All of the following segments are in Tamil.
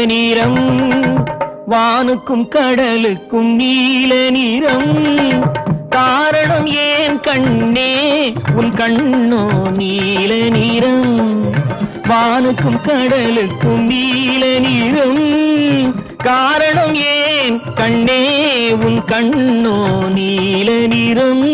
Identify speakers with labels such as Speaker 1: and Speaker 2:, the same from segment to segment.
Speaker 1: நிறம் வானுக்கும் கடலுக்கும் நீல நிறம் காரணம் ஏன் கண்ணே உன் கண்ணோ நீல நிறம் வானுக்கும் கடலுக்கும் நீல நிறம் காரணம் ஏன் கண்ணே உன் கண்ணோ நீல நிறம்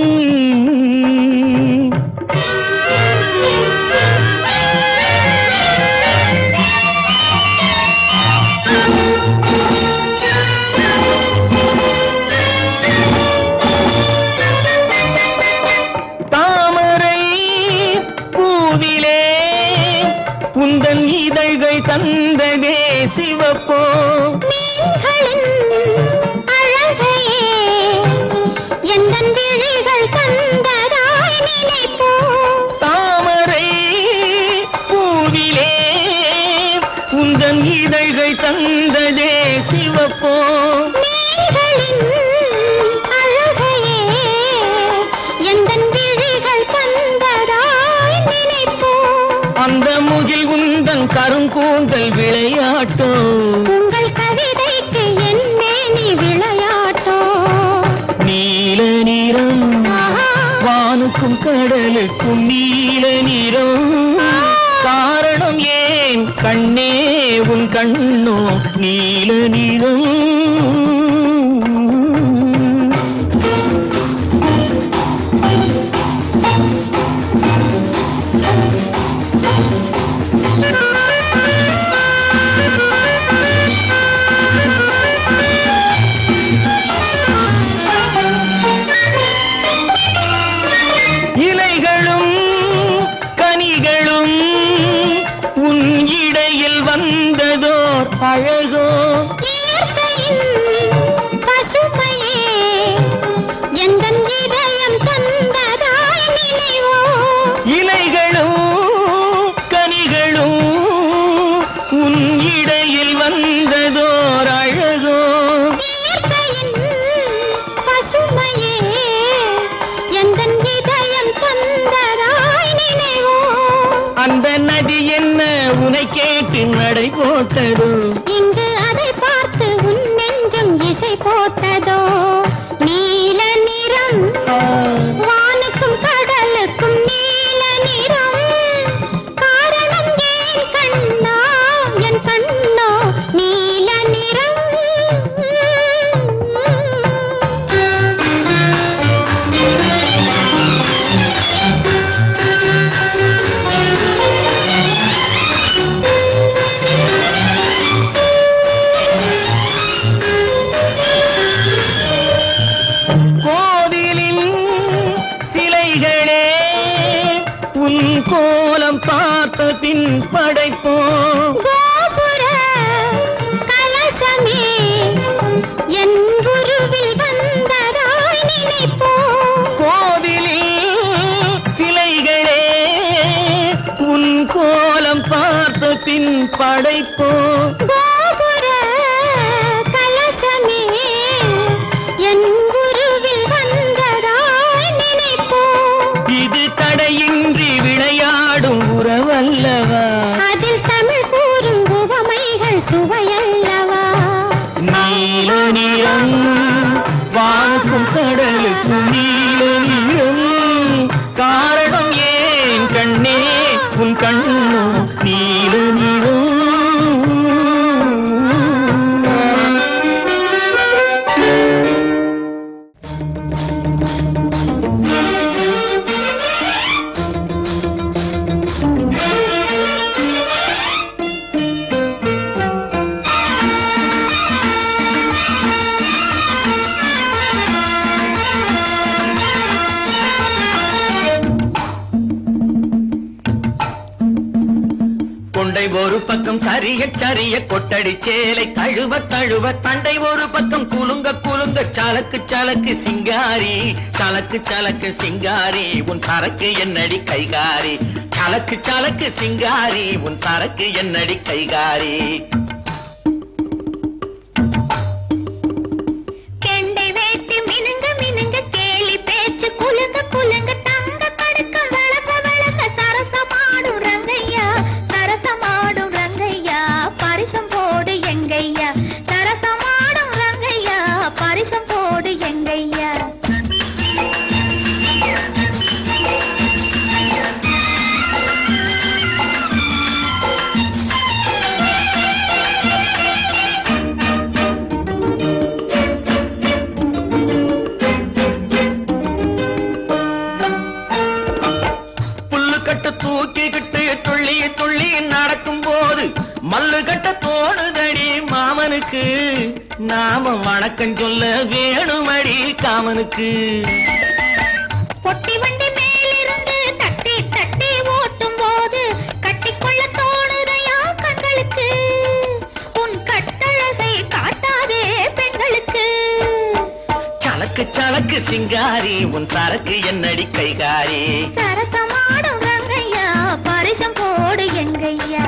Speaker 1: தாமரை பூவிலே உந்தன் இதழ்கள் தந்ததே சிவப்போ
Speaker 2: மீன்களின் அழகையே எந்தன் விழிகள் தந்ததாய் நினைப்போ
Speaker 1: தாமரை பூவிலே உந்தன் இதழ்கள் தந்ததே சிவப்போ
Speaker 2: மீன்களின் அழகையே எந்தன் விழிகள் தந்ததாய் நினைப்போ
Speaker 1: அந்த முகில் உந்தன் கருங்கூந்தல் விளையாட்டோ
Speaker 2: உங்கள் கவிதைக்கு என் மேனி விளையாட்டோ
Speaker 1: நீல நிறம்
Speaker 2: ஆஹா.
Speaker 1: வானுக்கும் கடலுக்கும் நீல நிறம் காரணம் ஏன் கண்ணே உன் கண்ணோ நீல நிறம் இலைகளும் கனிகளும் உன் இடையில் வந்ததோர் அழகோ
Speaker 2: இயற்கையின் பசுமையே எந்தன் இதயம் தந்ததாய் நினைவோ
Speaker 1: இலைகளும் கனிகளும் உன் இடையில் வந்ததோர் அழகோ
Speaker 2: இயற்கையின் பசுமையே எந்தன் இதயம் தந்ததாய் நினைவோ
Speaker 1: அந்த நதி என்ன உனை கேட்டு நடை போட்டதோ
Speaker 2: இங்கு அதை பார்த்து உன் நெஞ்சம் இசை போட்டதோ நீல நிறம்
Speaker 1: ஆ,
Speaker 2: வானுக்கும் கடலுக்கும் நீல நிறம் காரணம் ஏன் கண்ணா என் கண்ணோ நீல நிறம்
Speaker 1: கோவிலின் சிலைகளே உன் கோலம் பார்த்த பின் படைப்போம்
Speaker 2: கோபுர கலசமே என் குருவில் வந்ததாய் நினைப்போ
Speaker 1: கோவிலில் சிலைகளே உன் கோலம் பார்த்த பின் படைப்போம்
Speaker 2: கோபுர கலசமே என் குருவில் வந்ததாய் நினைப்போ
Speaker 1: இது தடையின்றி விளையாடும் உறவல்லவா
Speaker 2: அதில் தமிழ் கூறும் உவமைகள் சுவையல்லவா
Speaker 1: நீல நிறம் வானுக்கும் கடலுக்கும் நீல நிறம் காரணம் ஏன் கண்ணே உன் கண்ணோ நீல நிறம் கொண்டை ஒரு பக்கம் சரிய சரிய கொட்டடி சேலை தழுவ தழுவ தண்டை ஒரு பக்கம் குலுங்க குலுங்க சலக்கு சலக்கு சிங்காரி சலக்கு சலக்கு சிங்காரி உன் சரக்கு என்னடி கைகாரி சலக்கு சலக்கு சிங்காரி உன் சரக்கு என்னடி கைகாரி
Speaker 2: கெண்டை வேட்டி மினுங்க மினுங்க கேலி பேச்சு குலுங்க குலுங்க தங்க படுக்கம் வளர்க்க வளர்க்க சரசமாடும் ரங்கையா சரசமாடும் ரங்கையா பரிசம் போடு
Speaker 1: மாமனுக்கு நாம வணக்கம் சொல்ல வேணுமடி காமனுக்கு
Speaker 2: பொட்டி வண்டி மேலிருந்து தட்டி தட்டி ஓட்டும் போது கட்டிக்கொள்ள தோணுதையா கண்களுக்கு உன் கட்டழகை காட்டாதே பெண்களுக்கு
Speaker 1: சலக்கு சலக்கு சிங்காரி உன் சரக்கு என்னடி கைகாரி
Speaker 2: சரசமாடும் ரங்கையா பரிசம் போடு எங்கையா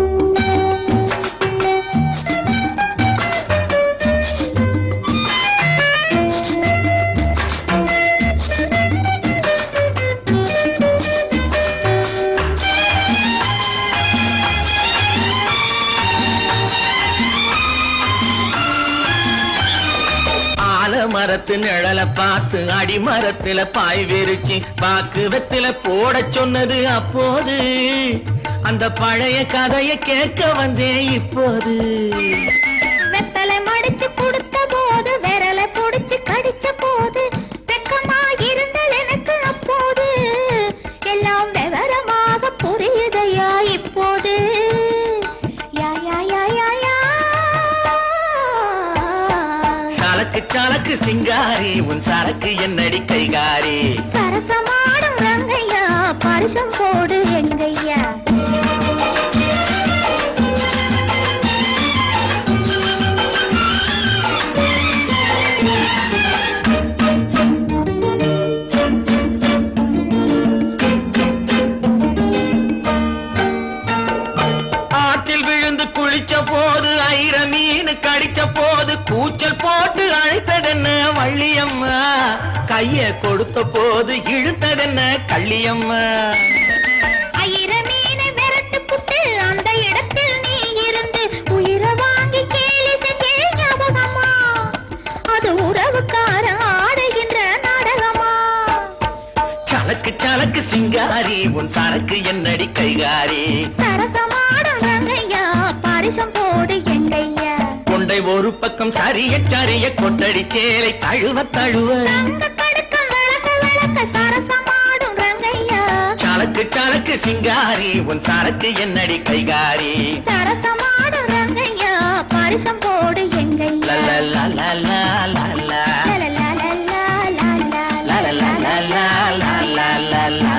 Speaker 1: ஆலமரத்து நிழல பார்த்து அடிமரத்துல பாய் விரிச்சு பாக்குவத்துல போட சொன்னது அப்போது அந்த பழைய கதைய கேட்க வந்தேன் இப்போது
Speaker 2: வெத்தலை மடிச்சு கொடுத்த போது விரலை புடிச்சு கடிச்ச போது வெக்கமா இருந்தல் எனக்கு அப்போது எல்லாம் விவரமாக புரியுதையா இப்போது யா யா யா யா யா
Speaker 1: சலக்கு சலக்கு சிங்காரி உன் சரக்கு என்னடி கைகாரி
Speaker 2: சரசமாடும் ரங்கையா பரிசம் போடு எங்கையா
Speaker 1: ஆற்றில் விழுந்து குளிச்ச போது ஐர மீன் கடிச்ச போது கூச்சல் போட்டு அழைத்ததென்ன வள்ளியம்மா கைய கொடுத்த போது இழுத்ததென்ன கள்ளியம்மா
Speaker 2: ஆயிர மீனை விரட்டு புட்டு அந்த இடத்தில் நீ இருந்து உயிரை வாங்கி கேலி செஞ்சே ஞாபகமா அது உறவுக்கார ஆடுகின்ற நாடகமா
Speaker 1: சலக்கு சலக்கு சிங்காரி உன் சரக்கு என்னடி கைகாரி
Speaker 2: சரசமாடும் ரங்கையா பரிசம் போடு எங்கையா
Speaker 1: கொண்டை ஒரு பக்கம் சரிய சரிய கொட்டடி சேலை தழுவ தழுவ
Speaker 2: தங்க கடுக்கம் விளக்க விளக்க சரசமாடும் ரங்கையா
Speaker 1: சலக்கு சலக்கு சிங்காரி உன் சரக்கு என்னடி கைகாரி
Speaker 2: சரசமாடும் ரங்கையா பரிசம் போடு எங்கையா
Speaker 1: லலலலலலலா. லலலலலலலலா.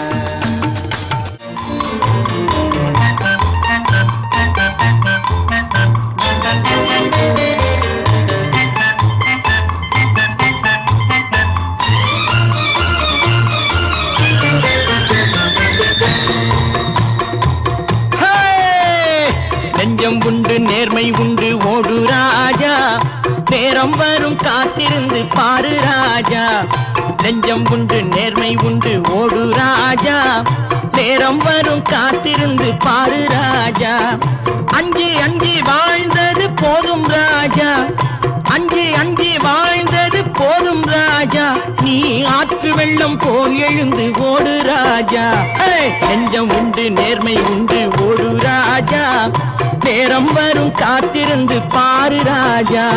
Speaker 1: ஹே! நெஞ்சம் உண்டு நேர்மை உண்டு ஓடு ராஜா நேரம் வரும் காத்திருந்து பாரு ராஜா நெஞ்சம் உண்டு நேர்மை உண்டு ஓடு ராஜா நேரம் வரும் காத்திருந்து பாரு ராஜா அஞ்சி அஞ்சி வாழ்ந்தது போதும் ராஜா அஞ்சி அஞ்சி வாழ்ந்தது போதும் ராஜா நீ ஆற்று வெள்ளம் போல் எழுந்து ஓடு ராஜா ஏய், நெஞ்சம் உண்டு நேர்மை உண்டு ஓடு ராஜா நேரம் வரும் காத்திருந்து பாரு ராஜா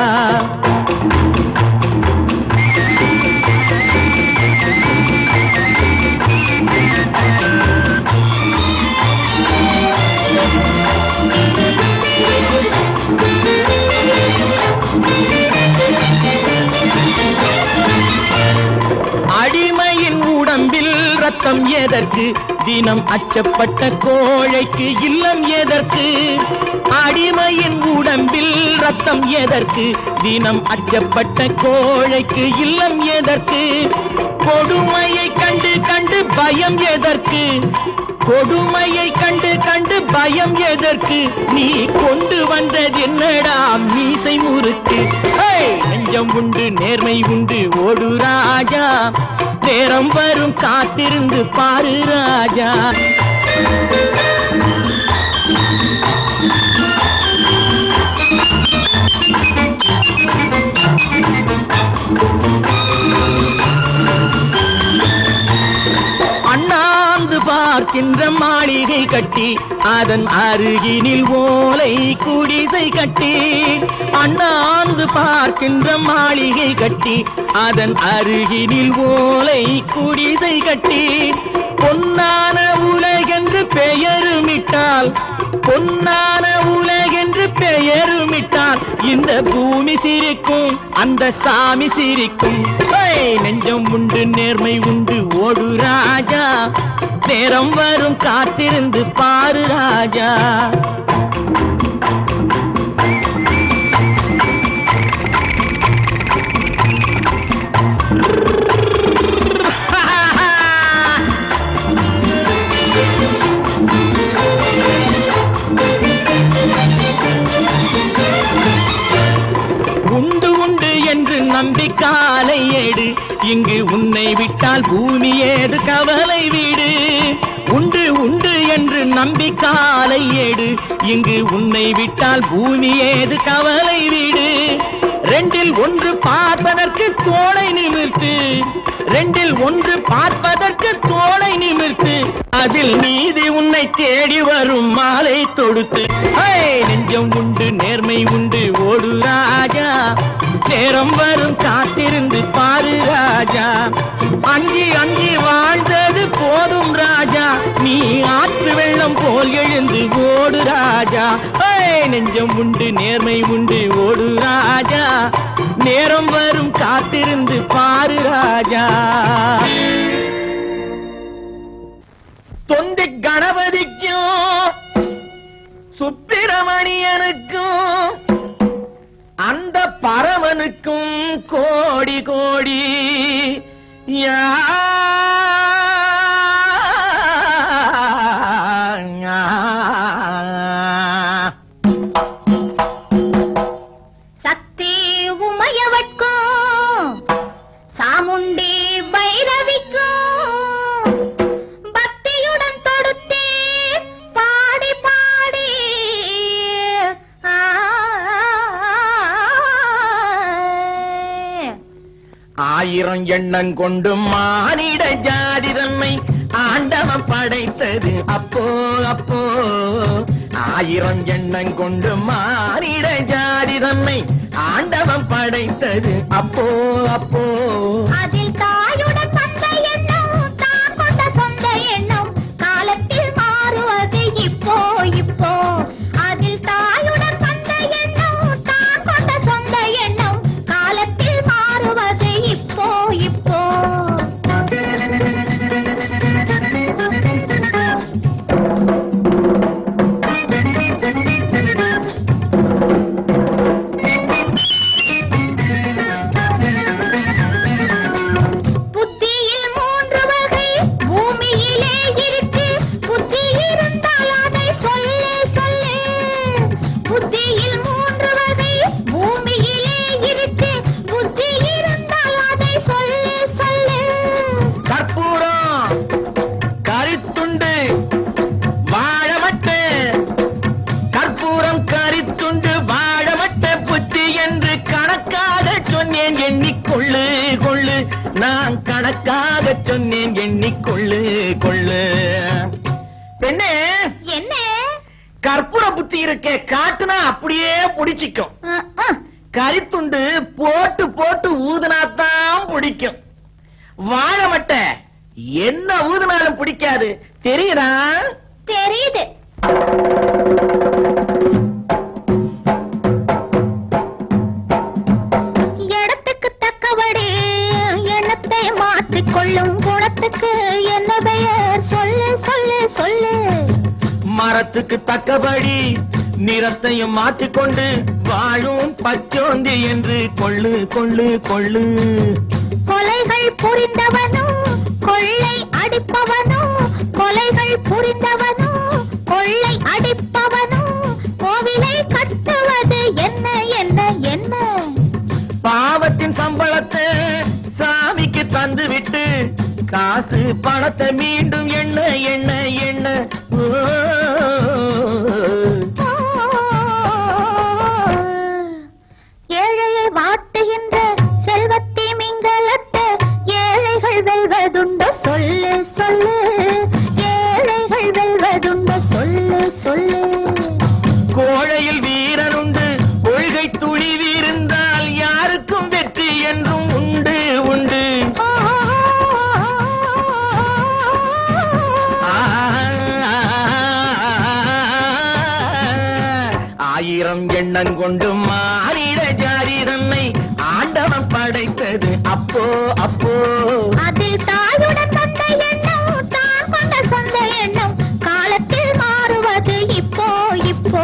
Speaker 1: அடிமையின் உடம்பில் ரத்தம் எதற்கு தினம் அச்சப்பட்ட கோழைக்கு இல்லம் எதற்கு அடிமையின் உடம்பில் ரத்தம் எதற்கு தினம் அச்சப்பட்ட கோழைக்கு இல்லம் எதற்கு கொடுமையை கண்டு கண்டு பயம் எதற்கு கொடுமையை கண்டு கண்டு பயம் எதற்கு நீ கொண்டு வந்தது என்னடா மீசை முறுக்கு ஹே! நெஞ்சம் உண்டு நேர்மை உண்டு ஓடு ராஜா நேரம் வரும் காத்திருந்து பாரு ராஜா அண்ணாந்து பார்க்கின்ற மாளிகை கட்டி அதன் அருகினில் ஓலை குடிசை கட்டி அண்ணாந்து பார்க்கின்ற மாளிகை கட்டி அதன் அருகினில் ஓலை குடிசை கட்டி பொன்னான உலகென்று பெயருமிட்டால் பொன்னான உலகென்று பெயருமிட்டால் இந்த பூமி சிரிக்கும் அந்த சாமி சிரிக்கும் ஏய், நெஞ்சம் உண்டு நேர்மை உண்டு ஓடு ராஜா நேரம் வரும் காத்திருந்து பாரு ராஜா உண்டு உண்டு என்று நம்பி காலை ஏடு இங்கு உன்னை விட்டால் பூமி ஏது கவலை வீடு உண்டு உண்டு என்று நம்பி காலை ஏடு இங்கு உன்னை விட்டால் பூமி ஏது கவலை வீடு ரெண்டில் ஒன்று பார்ப்பதற்கு தோளை நிமிர்த்து ரெண்டில் ஒன்று பார்ப்பதற்கு தோளை நிமிர்த்து அதில் நீதி உன்னை தேடி வரும் மாலை தொடுத்து ஹே, நெஞ்சம் உண்டு நேர்மை உண்டு ஓடு ராஜா நேரம் வரும் காத்திருந்து பாரு ராஜா அஞ்சி அஞ்சி வாழ்ந்தது போதும் ராஜா நீ ஆற்று வெள்ளம் போல் எழுந்து ஓடு ராஜா ஹே, நெஞ்சம் உண்டு நேர்மை உண்டு ஓடு ராஜா நேரம் வரும் காத்திருந்து பாரு ராஜா தொந்தி கணபதிக்கும் சுப்பிரமணியனுக்கும் அந்த பரமனுக்கும் கோடி கோடி யா
Speaker 2: சக்தி உமையவட்கும் சாமுண்டி பைரவிக்கும் பக்தியுடன் தொடுத்தேன் பாடி பாடி ஆ.
Speaker 1: ஆயிரம் எண்ணம் கொண்டு மானிட ஜாதி தன்மை ஆண்டவன் படைத்தது அப்போ அப்போ ஆயிரம் எண்ணம் கொண்டு மானிட ஜாதி தன்மை ஆண்டவன் படைத்தது அப்போ அப்போ
Speaker 2: அதில் தாயுடன் வந்த எண்ணம் தான் கொண்ட சொந்த எண்ணம் காலத்தில் மாறுவது இப்போ இப்போ அதில் தாயுடன் வந்த எண்ணம் தான் கொண்ட சொந்த எண்ணம் காலத்தில் மாறுவது இப்போ இப்போ புத்தியில் மூன்று வகை பூமியிலே இருக்கு புத்தி இருந்தால் அதை சொல்லு சொல்லு புத்தியில் மூன்று வகை பூமியிலே இருக்கு புத்தி இருந்தால் அதை சொல்லு சொல்லு
Speaker 1: கற்பூரம் கரித்துண்டு வாழமட்டு கற்பூரம் கரித்துண்டு வாழமட்ட புத்தி என்று கணக்காக சொன்னேன் எண்ணிக்கொள்ளு கொள்ளு நான் கணக்காக சொன்னேன் எண்ணிக்கொள்ளு கொள்ளு பெண்ணே
Speaker 2: என்ன
Speaker 1: கற்பூர புத்தி இருக்கே காட்டுனா அப்படியே பிடிச்சிக்கும்
Speaker 2: அஹ், அஹ்.
Speaker 1: கரித்துண்டு போட்டு போட்டு ஊதுனாத்தான் பிடிக்கும் வாழமட்டை என்ன ஊதுனாலும் பிடிக்காது தெரியுதா
Speaker 2: தெரியுது இடத்துக்கு தக்கபடி எண்ணத்தை மாற்றிக் கொள்ளும் குணத்துக்கு என்ன பெயர் சொல்லு சொல்லு சொல்லு
Speaker 1: மரத்துக்கு தக்கபடி நிறத்தையும் மாற்றிக்கொண்டு வாழும் பச்சோந்தி என்று கொள்ளு கொள்ளு கொள்ளு
Speaker 2: கொலைகள் புரிந்தவனும் கொள்ளை அடிப்பவனும் கொலைகள் புரிந்தவனும் கொள்ளை அடிப்பவனும் கோவிலை கட்டுவது என்ன என்ன என்ன
Speaker 1: பாவத்தின் சம்பளத்தை சாமிக்கு தந்து விட்டு காசு பணத்தை மீண்டும் எண்ண எண்ண எண்ண ஓ.
Speaker 2: ஏழையை வாட்டுகின்ற செல்வத்தி மிங்கலத்த ஏழைகள் வெல்வதுண்டோ சொல்லு சொல்லு ஏழைகள் வெல்வதுண்டோ சொல்லு சொல்லு
Speaker 1: கோழையில் வீரனுண்டு கொள்கை துணிவிருந்தால் யாருக்கும் வெற்றி என்றும் உண்டு உண்டு ஆ, என்னும் எண்ணம் கொண்டு மாறிட ஜாதி தன்னை ஆண்டவன் படைத்தது அப்போ அப்போ
Speaker 2: அதில் தாயுடன் தந்த எண்ணம் தான் கொண்ட சொந்த எண்ணம் காலத்தில் மாறுவது இப்போ இப்போ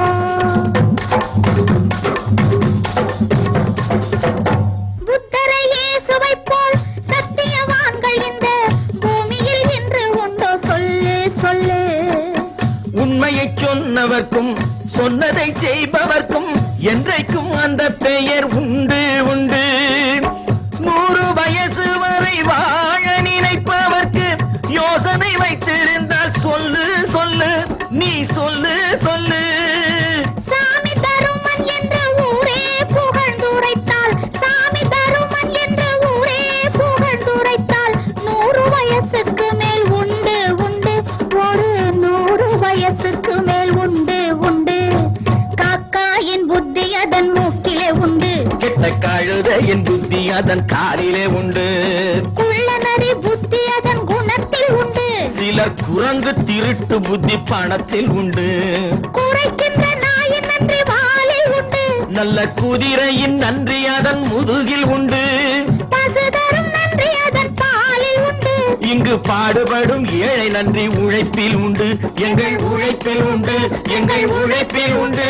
Speaker 2: புத்தரை இயேசுவை போல் சத்தியவான்கள் இந்த பூமியில் இன்று உண்டோ சொல்லு சொல்லு
Speaker 1: உண்மையை சொன்னவர்க்கும் சொன்னதை செய்பவர்க்கும் என்றைக்கும் அந்த பெயர் உண்டு உண்டு நூறு வயசு வரை வாழ நினைப்பவர்க்கு யோசனை வைத்திருந்தால் சொல்லு சொல்லு நீ சொல்லு சொல்லு
Speaker 2: சாமி தருமன் என்ற ஊரே புகழ்ந்துரைத்தால் சாமி தருமன் என்ற ஊரே புகழ்ந்துரைத்தால் நூறு வயசுக்கு மேல் உண்டு உண்டு ஒரு நூறு வயசுக்கு மேல் உண்டு உண்டு காக்காயின் புத்தி அதன் மூக்கிலே உண்டு
Speaker 1: கெட்ட கழுத என் புத்தி அதன் காலிலே உண்டு
Speaker 2: குள்ளநரி புத்தி அதன் குணத்தில் உண்டு
Speaker 1: சிலர் குரங்கு திருட்டு புத்தி பணத்தில் உண்டு
Speaker 2: குறைக்கின்ற நாயின் நன்றி வாலில் உண்டு
Speaker 1: நல்ல குதிரையின் நன்றி அதன் முதுகில் உண்டு
Speaker 2: பசு தரும் நன்றி அதன் பாலில் உண்டு
Speaker 1: இங்கு பாடுபடும் ஏழை நன்றி உழைப்பில் உண்டு எங்கள் உழைப்பில் உண்டு எங்கள் உழைப்பில் உண்டு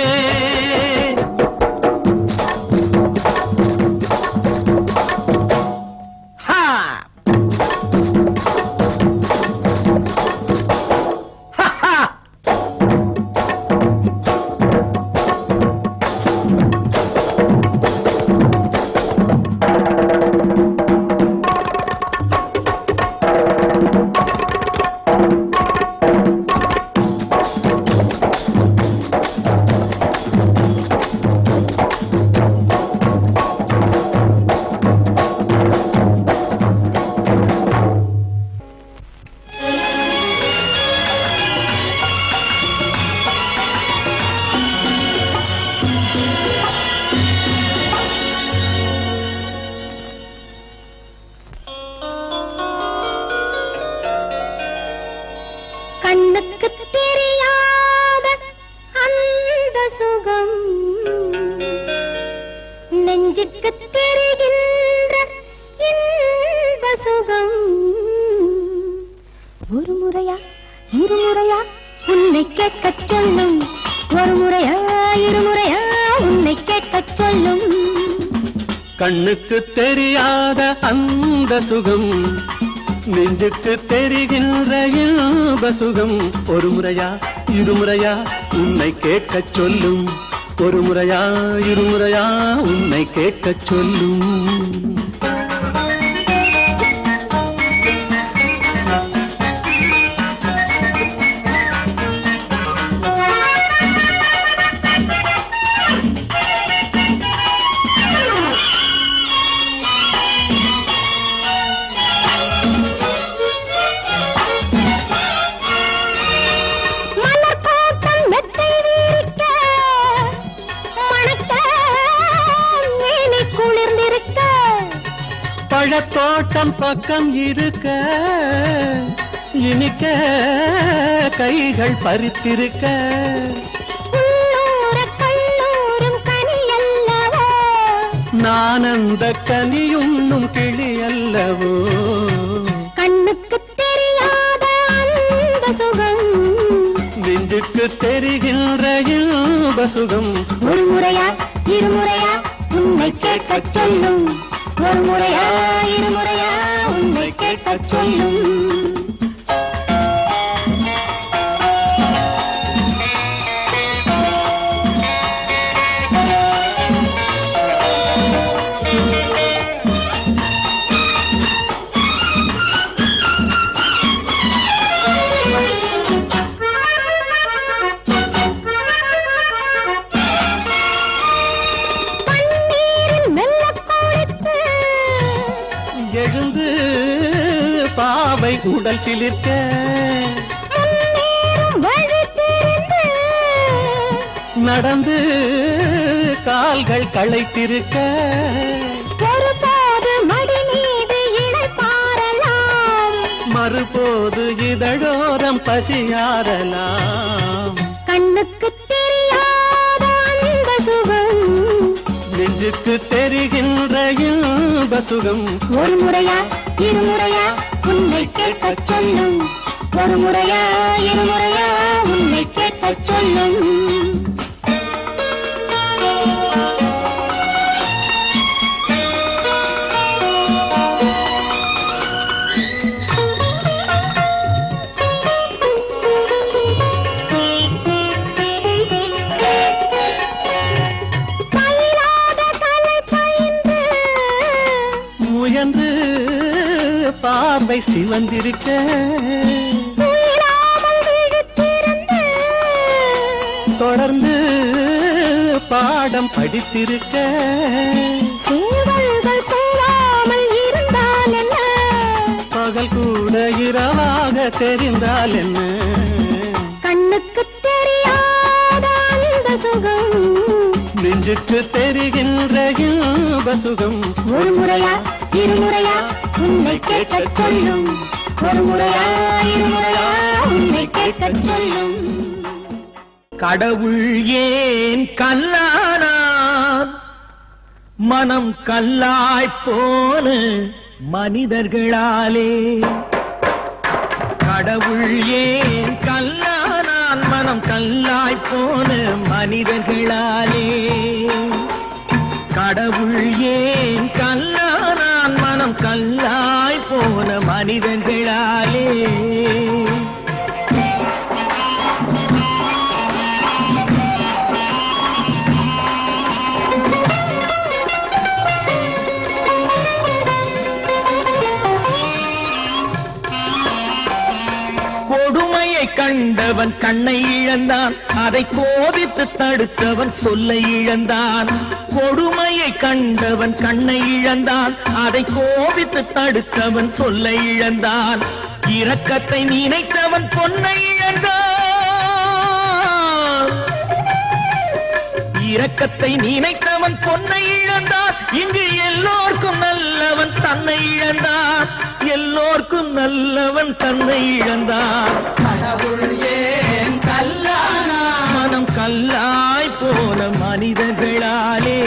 Speaker 1: ஹா! ஹா, ஹா!
Speaker 2: கண்ணுக்கு தெரியாத அந்த சுகம் நெஞ்சுக்கு தெரிகின்ற இன்ப சுகம் ஒரு முறையா இரு முறையா உன்னை கேட்கச் சொல்லும் ஒரு முறையா இரு முறையா உன்னை கேட்கச் சொல்லும்
Speaker 3: கண்ணுக்கு தெரியாத அந்த சுகம் நெஞ்சுக்கு தெரிகின்ற இன்ப சுகம் ஒரு முறையா இருமுறையா உன்னை கேட்கச் சொல்லும் ஒரு முறையா இருமுறையா உன்னை கேட்கச் சொல்லும்
Speaker 2: மலர் தோட்டம் மெத்தை விரிக்க, மணக்க, மேனி குளிர்ந்திருக்க,
Speaker 3: பழத்தோட்டம் பக்கம் இருக்க இனிக்க கைகள் பறித்திருக்க
Speaker 2: உள்ளூர கல்லூரும் கனி அல்லவோ,
Speaker 3: நான் அந்த கனியுண்ணும் கிளி அல்லவோ
Speaker 2: கண்ணுக்கு தெரியாத அந்த சுகம்
Speaker 3: நெஞ்சுக்கு தெரிகின்ற இன்ப சுகம்
Speaker 2: ஒரு முறையா இருமுறையா உன்னை கேட்கச் சொல்லும் ஒரு முறையா இருமுறையா உன்னை கேட்கச் சொல்லும் பன்னீரில் மெல்லக் குளித்து,
Speaker 3: எழுந்து பாவை உடல் சிலிர்க்க
Speaker 2: முன்னேறும் வழி தெரிந்து,
Speaker 3: நடந்து கால்கள் களைத்திருக்க
Speaker 2: ஒருபோது மடி மீது இளைப்பாறலாம்.
Speaker 3: மறுபோது இதழோரம் பசியாரலாம்
Speaker 2: கண்ணுக்கு தெரியாத அந்த
Speaker 3: நெஞ்சுக்கு தெரிகின்ற இன்ப சுகம்
Speaker 2: ஒரு முறையா இருமுறையா உன்னை கேட்கச் சொல்லும் ஒரு முறையா இருமுறையா உன்னை கேட்கச் சொல்லும் பயிலாத கலை பயின்று
Speaker 3: முயன்று பார்வை சிவந்திருக்க
Speaker 2: உயிராமல் விழித்திருந்து
Speaker 3: தொடர்ந்து பாடம் படித்திருக்க
Speaker 2: சேவல்கள் கூறாமல் இருந்தால் என்ன
Speaker 3: பகல் கூட இரவாக தெரிந்தால் என்ன
Speaker 2: கண்ணுக்கு தெரியாத அந்த சுகம்
Speaker 3: நெஞ்சுக்கு தெரிகின்ற இன்ப சுகம்
Speaker 2: ஒரு முறையா இருமுறையா உன்னை கேட்கச் சொல்லும் ஒரு முறையா இருமுறையா உன்னை கேட்கச் சொல்லும்
Speaker 1: கடவுள் ஏன் கல்லானான் மனம் கல்லாய் போன மனிதர்களாலே கடவுள் ஏன் கல்லானான் மனம் கல்லாய் போன மனிதர்களாலே கடவுள் ஏன் கல்லானான் மனம் கல்லாய் போன மனிதர்களாலே கொடுமையை கண்டவன் கண்ணை இழந்தான் அதை கோபித்து தடுத்தவன் சொல்லை இழந்தான் கொடுமையை கண்டவன் கண்ணை இழந்தான் அதை கோபித்து தடுத்தவன் சொல்லை இழந்தான் இரக்கத்தை நினைத்தவன் பொன்னை இழந்தான் இரக்கத்தை நினைத்தவன் பொன்னை இழந்தான் இங்கு எல்லோர்க்கும் நல்லவன் தன்னை இழந்தான் எல்லோர்க்கும் நல்லவன் தன்னை இழந்தான்
Speaker 4: கடவுள் ஏன் கல்லானா
Speaker 1: மனம் கல்லாய் போன மனிதர்களாலே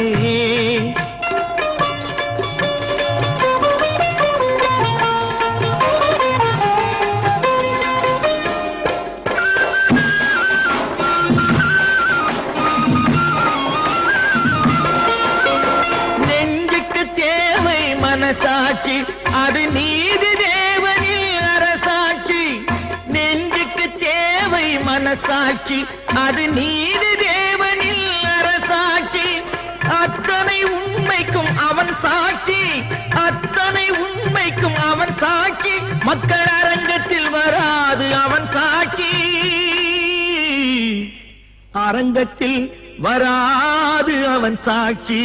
Speaker 1: நெஞ்சுக்கு தேவை மனசாட்சி அது நீதி தேவனில் அரசாட்சி நெஞ்சுக்கு தேவை மனசாட்சி அது நீதி தேவனில் அரசாட்சி அத்தனை உண்மைக்கும் அவன் சாட்சி அத்தனை உண்மைக்கும் அவன் சாட்சி மக்கள் அரங்கத்தில் வராது அவன் சாட்சி அரங்கத்தில் வராது அவன் சாட்சி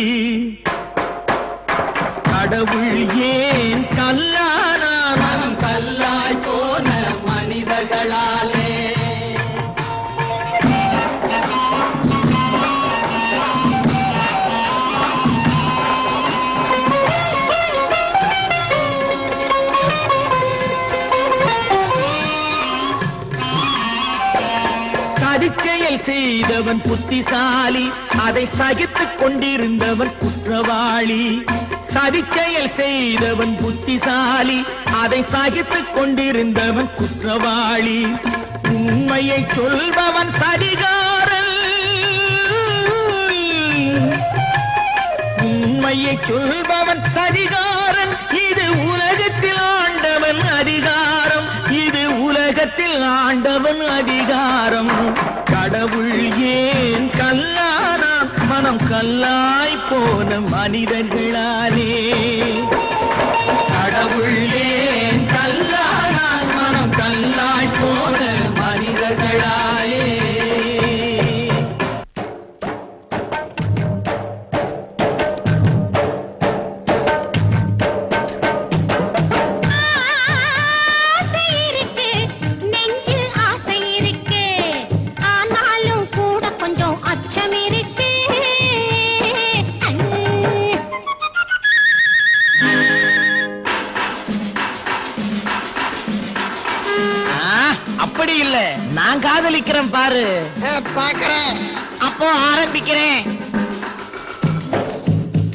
Speaker 1: கடவுள் ஏன் கல்லானான்
Speaker 4: மனம் கல்லாய் போன மனிதர்களாலே
Speaker 1: சதிச்செயல் செய்தவன் புத்திசாலி அதை சகித்துக் கொண்டிருந்தவன் குற்றவாளி சதிச்செயல் செய்தவன் புத்திசாலி அதை சகித்துக் கொண்டிருந்தவன் குற்றவாளி உண்மையை சொல்பவன் சதிகாரன் உண்மையை சொல்பவன் சதிகாரன் இது உலகத்தில் ஆண்டவன் அதிகாரம் இது உலகத்தில் ஆண்டவன் அதிகாரம் கடவுள் ஏன் கல்லானான் மனம் கல்லாய் போன மனிதர்களாலே
Speaker 4: கடவுள் ஏன் கல்லானா மனம் கல்லாய் போன மனிதர்களாலே
Speaker 2: ஆசை இருக்கு நெஞ்சில் ஆசை இருக்கு ஆனாலும் கூட கொஞ்சம் அச்சம் இருக்கு
Speaker 1: அப்படி இல்ல நான் காதலிக்கிறேன் பாரு
Speaker 4: பாக்குறேன்
Speaker 1: அப்போ ஆரம்பிக்கிறேன்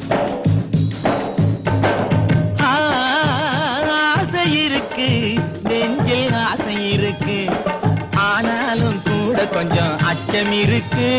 Speaker 1: இருக்கு நெஞ்சில் ஆசை இருக்கு ஆனாலும் கூட கொஞ்சம் அச்சம் இருக்கு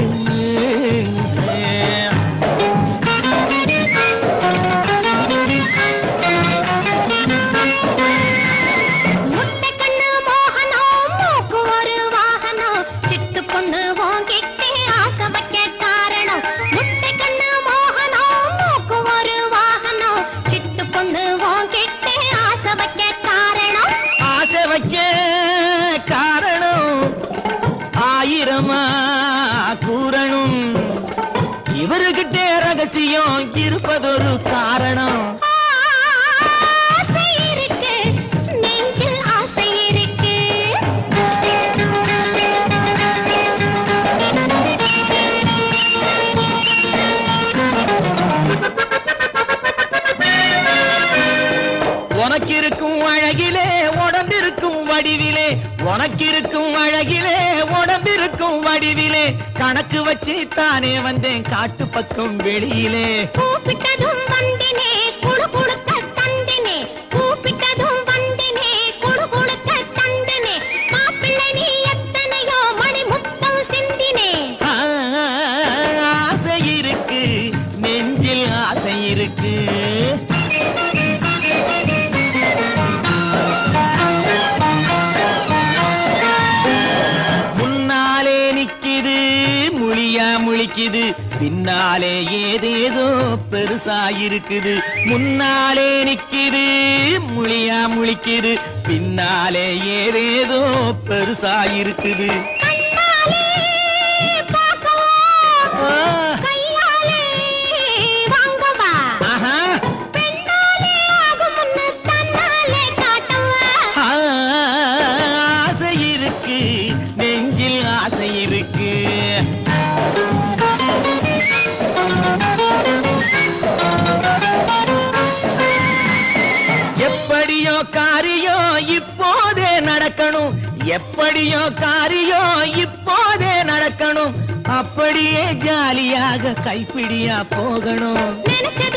Speaker 2: முட்டை கண்ணு மோகனம் மூக்கு ஒரு வாகனம் சிட்டு பொண்ணு வாங்கிட்டே ஆசை வைக்க காரணம் முட்டை கண்ணு மோகனம் மூக்கு ஒரு வாகனம் சிட்டு பொண்ணு வாங்கிட்டே ஆசை வைக்க காரணம்
Speaker 1: ஆசை வைக்க காரணம் ஆயிரமா கூறணும் இவருகிட்டே ரகசியம் இருப்பதொரு காரணம்
Speaker 2: ஆசை இருக்கு நெஞ்சில் ஆசை இருக்கு
Speaker 1: உனக்கிருக்கும் அழகிலே உடம்பிருக்கும் வடிவிலே உனக்கிருக்கும் அழகிலே உடம்பிருக்கும் வடிவிலே கணக்கு வச்சு தானே வந்தேன் காட்டு பக்கம் வெளியிலே
Speaker 2: கூப்பிட்டதும் வந்தினே குடு குடுக்க தந்தினே கூப்பிட்டதும் வந்தினே குடு குடுக்க தந்தினே மாப்பிள்ளை நீ எத்தனையோ மணி முத்தம் சிந்தினே
Speaker 1: ஆ, ஆசை இருக்கு நெஞ்சில் ஆசை இருக்கு முன்னாலே நிக்குது முழியா முழிக்குது பின்னாலே ஏதேதோ பெருசா இருக்குது முன்னாலே நிக்குது முழியா முழிக்குது பின்னாலே ஏதேதோ பெருசா இருக்குது
Speaker 2: கண்ணாலே பார்க்கவா
Speaker 1: ஆ,
Speaker 2: கையாலே வாங்கவா
Speaker 1: ஆஹா
Speaker 2: பெண்ணாலே ஆகும் முன்னு தன்னாலே காட்டவா
Speaker 1: ஆசை இருக்கு நெஞ்சில் ஆசை இருக்கு எப்படியோ காரியோ இப்போதே நடக்கணும் எப்படியோ காரியோ இப்போதே நடக்கணும் அப்படியே ஜாலியாக கைப்பிடியா போகணும்
Speaker 2: நினைச்ச